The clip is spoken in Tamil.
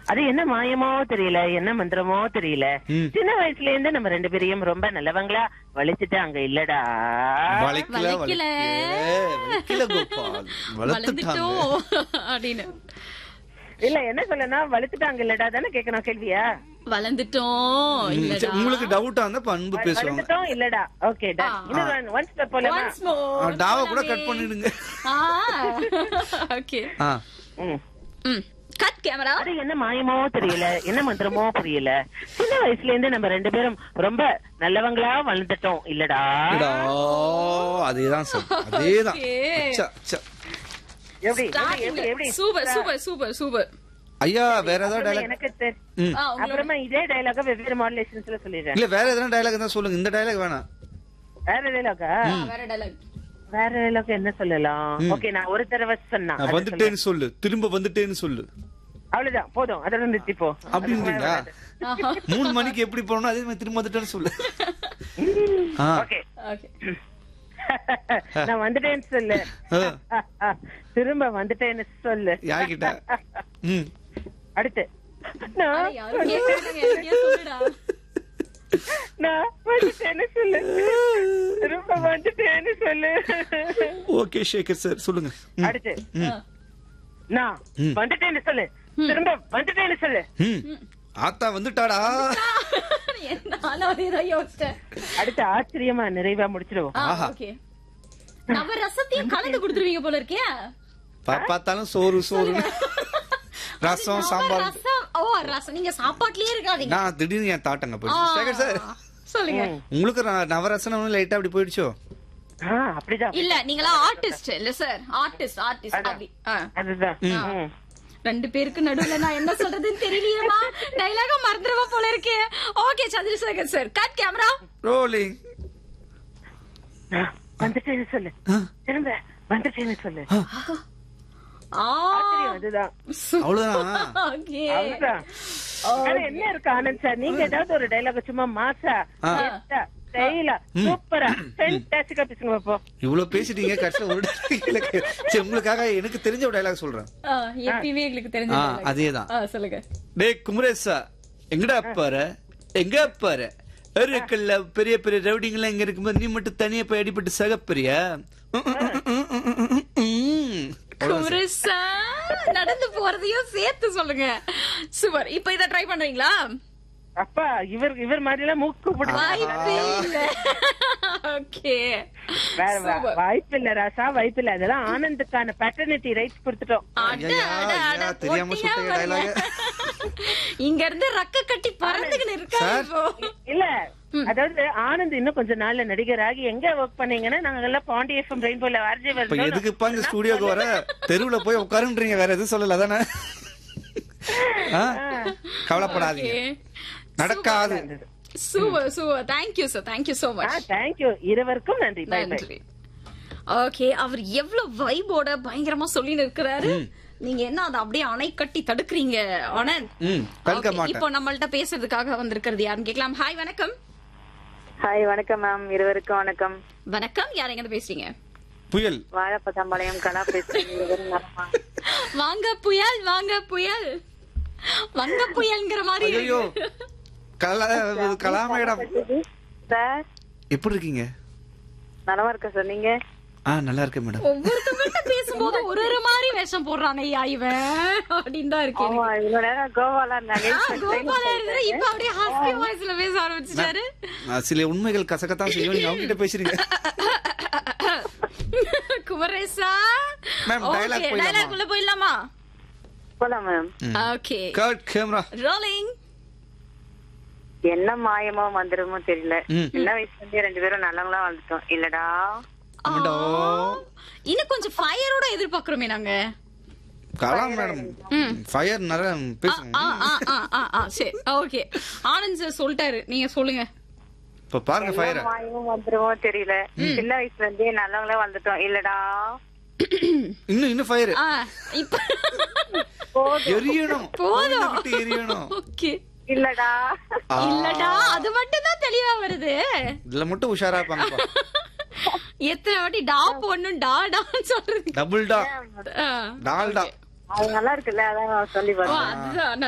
அது என்ன மாயமோ தெரியல என்ன மந்திரமோ தெரியல ம். சின்ன வயசுல இருந்து நம்ம ரெண்டு பேரையும் ரொம்ப நல்லவங்களா வலிச்சுட்டு அங்க இல்லடா வளைக்கல வளைக்கல. வளைக்கல கோபால் வளர்த்துட்டாங்க வளர்ந்துட்டோம் அப்படின்னு இல்ல என்ன சொல்லனா வலிச்சுட்டு அங்க இல்லடா தானே கேட்கணும் கேள்வியா வளர்ந்துட்டோம் ம், இல்லடா சரி, உங்களுக்கு டவுட்டா இருந்தா இப்ப அன்பு பேசுவாங்க வளர்ந்துட்டோம் இல்லடா ஓகே ஆ. இன்னும் ஒன் ஸ்டெப் போலமா Once more. ஆ, டாவ கூட போலாமே. கட் பண்ணிடுங்க ஓகே ஆ ம். ம் கட் கேமரா அது என்ன மாயமோ தெரியல என்ன மந்திரமோ புரியல சின்ன வயசுல இருந்து நம்ம ரெண்டு பேரும் ரொம்ப நல்லவங்களா வளர்ந்துட்டோம் இல்லடா இடா, அதேதான் சார் அதேதான் Okay. அச்சா, அச்சா. எப்படி எப்படி, எப்படி எப்படி சூப்பர் சூப்பர் சூப்பர் சூப்பர் ஐயா வேற ஏதாவது அப்புறமா டைலாக் எனக்கு தெ- ம். அப்புறமா இதே டைலாக வெவ்வேறு மாடுலேஷன்ஸ்ல சொல்லிடுறேன் இல்ல வேற எதனா டைலாக் தான் சொல்லுங்க இந்த டைலாக் வேணாம் வேற டைலாகா வேற டைலாக் வேற டைலாக் என்ன சொல்லலாம் ஓகே நான் ஒரு தடவை சொன்னா நான் வந்துட்டேன்னு சொல்லு திரும்ப வந்துட்டேன்னு சொல்லு அவ்வளவுதான் போதும் அதோட நிறுத்திப்போ அப்படின்றீங்களா மூணு மணிக்கு எப்படி போறோம் அதே மாதிரி திரும்ப வந்துட்டேன்னு சொல்லு ஆ. ஓகே ஓகே நான் வந்துட்டேன்னு சொல்லு ஆ. திரும்ப வந்துட்டேன்னு சொல்லு யார்கிட்ட ம் அடுத்து நான் யாரும் கேட்கறாங்க எனக்கே சொல்லுடா நான் வந்துட்டேன்னு சொல்லு திரும்ப வந்துட்டேன்னு சொல்லு ஓகே சேகர் சார் சொல்லுங்க ம். அடுத்து ம். நான் ம். வந்துட்டேன்னு சொல்லு திரும்ப வந்துட்டேன்னு சொல்லு ம். ஆத்தா வந்துட்டாடா நானும் அதேதான் யோசிச்சேன் அடுத்து ஆச்சரியமா நிறைவா முடிச்சிடுவோம் ஆ, ஆஹா. ஓகே நவ ரசத்தையும் கலந்து கொடுத்துருவீங்க போல இருக்கே பா- பார்த்தாலும் சோறு சோறு ரசம் நவ சாம்பார் ரசம் ஓ ரசம் நீங்க சாப்பாட்லயே இருக்காதீங்க நான் திடீர்னு என் தாட்டங்க ஆ, போயிடுச்சு சேகர் சார் சொல்லுங்க உங்களுக்கு ர- நவரசனம் லைட்டா அப்படி போயிடுச்சோ ஆ, அப்படிதான் இல்ல நீங்களா ஆர்டிஸ்ட் இல்ல சார் ஆர்டிஸ்ட் ஆர்டிஸ்ட் அப்படி ஆ. அதுதான் ம். ரெண்டு பேருக்கு நடுவுல நான் என்ன சொல்றதுன்னு தெரியலையேமா டைலாக மறந்துடுவா போல இருக்கே okay Chandrasekhar sir cut camera rolling நான் வந்துட்டேன்னு சொல்லு திரும்ப வந்துட்டேன்னு சொல்லு ஆ ஆச்சரியம் அதுதான் அவ்வளவுதான் ஓகே அவ்வளவுதான் ஆனா என்ன இருக்கு ஆனந்த் சார் நீங்க ஏதாவது ஒரு டைலாக் சும்மா மாசா ஆ. ஸ்டைலா சூப்பரா ஃபென்டாஸ்டிக்கா பேசுங்க பாப்போ இவ்வளவு பேசிட்டீங்க கடைசியில ஒரு dialogue எனக்கு சரி உங்களுக்காக எனக்கு தெரிஞ்ச ஒரு டைலாக் சொல்றேன் எப்பயுமே எங்களுக்கு தெரிஞ்ச ஆ, dialogue. அதேதான். ஆ, சொல்லுங்க டேய் குமரேசா எங்கடா பாரு எங்க பாரு இருக்குல்ல பெரிய பெரிய ரவுடிங்கெல்லாம் இங்க இருக்கும்போது நீ மட்டும் தனியா போய் அடிபட்டு சகப்பெரியா குமரேசா நடந்து போறதையும் சேர்த்து சொல்லுங்க சூப்பர் இப்ப இத ட்ரை பண்றீங்களா அப்பா இவர் இவர் மாதிரி எல்லாம் மூக்கு போட்டு வாய்ப்பே இல்ல ஓகே வேற வா- வாய்ப்பு இல்ல ராசா வாய்ப்பு இல்ல அதெல்லாம் ஆனந்துக்கான பேட்டர்னிட்டி ரைட்ஸ் கொடுத்துட்டோம் ஐயா, ஐயா, தெரியாம சுட்டீங்க dialogue. இங்க இருந்து ரக்க கட்டி பறந்துகிட்டு இருக்கா சார். இப்போ இல்ல அதாவது ஆனந்த் இன்னும் கொஞ்ச நாள்ல நடிகர் ஆகி எங்க ஒர்க் பண்ணீங்கன்னா நாங்க எல்லாம் பாண்டி எஃப்எம் ரெயின்போல ஆர்ஜே இப்ப எதுக்குப்பா இந்த ஸ்டுடியோக்கு வர தெருவுல போய் உட்காருன்றீங்க வேற எதுவும் சொல்லல அதானே ஆ? கவலைப்படாதீங்க நடக்காது super super thank you sir thank you so much thank you இருவருக்கும் நன்றி பை பை நன்றி ஓகே அவர் எவ்வளவு வைபோட பயங்கரமா சொல்லின்னு இருக்கிறாரு நீங்க என்ன அதை அப்படியே அணை கட்டி தடுக்கிறீங்க ஆனந்த் ம் தடுக்க Okay, மாட்டேன் இப்போ நம்மள்ட்ட பேசுறதுக்காக வந்திருக்கிறது யாருன்னு கேட்கலாம் ஹாய் வணக்கம் ஹாய் வணக்கம் மேம் இருவருக்கும் வணக்கம் வணக்கம் யார் எங்க பேசுறீங்க புயல் வாழப்பதாம்பாளையம் கலா பேசுறேன் இருவரும் நலமா? வாங்க புயல் வாங்க புயல் வங்க புயல்ங்கிற மாதிரி ஐயோ இருக்கு. கலா கலா மேடம் சார் எப்படி இருக்கீங்க நலமா இருக்க சார் நீங்க ஆ நல்லா இருக்கேன் மேடம் ஒவ்வொருத்தவங்கள்ட்ட பேசும்போது ஒரு ஒரு மாதிரி வேஷம் போடுறானே ஐயா இவன் அப்படின்னு தான் இருக்கேன் ஆமா இவ்வளவு நேரம் கோவால இருந்தாங்க கோபாலா இருந்தா இப்ப அப்படியே ஹாஸ்பி வாய்ஸ்ல பேச ஆரம்பிச்சிட்டாரு ஆ, சில உண்மைகள் கசக்கத்தான் செய்யும் நீங்க அவங்க கிட்ட பேசுறீங்க குமரேசா Ma'am, dialogue போயிடலாமா? டைலாக் உள்ள போயிடலாமா போலாம் ma'am okay cut camera rolling என்ன மாயமோ மந்திரமோ தெரியல ம். சின்ன வயசுல இருந்தே ரெண்டு பேரும் நல்லவங்களா வாழ்ந்துட்டோம் இல்லடா ஆமாண்டா. இன்னும் கொஞ்சம் ஃபயரோட எதிர்பார்க்கிறோமே நாங்க கலா மேடம் ஃபயர் நிறைய பேசுங்க ஆ, ஆ, ஆ, ஆ, ஆ, சரி ஓகே ஆனந்த் சார் சொல்லிட்டாரு நீங்க சொல்லுங்க இப்ப பாருங்க ஃபயர் என்ன மாயமோ மந்திரமோ தெரியல சின்ன வயசுல இருந்தே நல்லவங்களா வாழ்ந்துட்டோம் இல்லடா இன்னும் இன்னும் ஃபயர் ஆ, இப்ப எரியணும் போதும். கோவிலை விட்டு எரியணும் ஓகே இல்லடா ஆ, இல்லடா அது மட்டும் தான் தெளிவா வருது இதுல மட்டும் உஷாரா இருப்பாங்கப்பா எத்தனை வாட்டி டா போடணும் டா டான்னு சொல்றது டபுள் டா ஆ. டால்டா அது நல்லா இருக்குல்ல அதான் நான் சொல்லி ஓ, பார்த்தேன் அதுதான்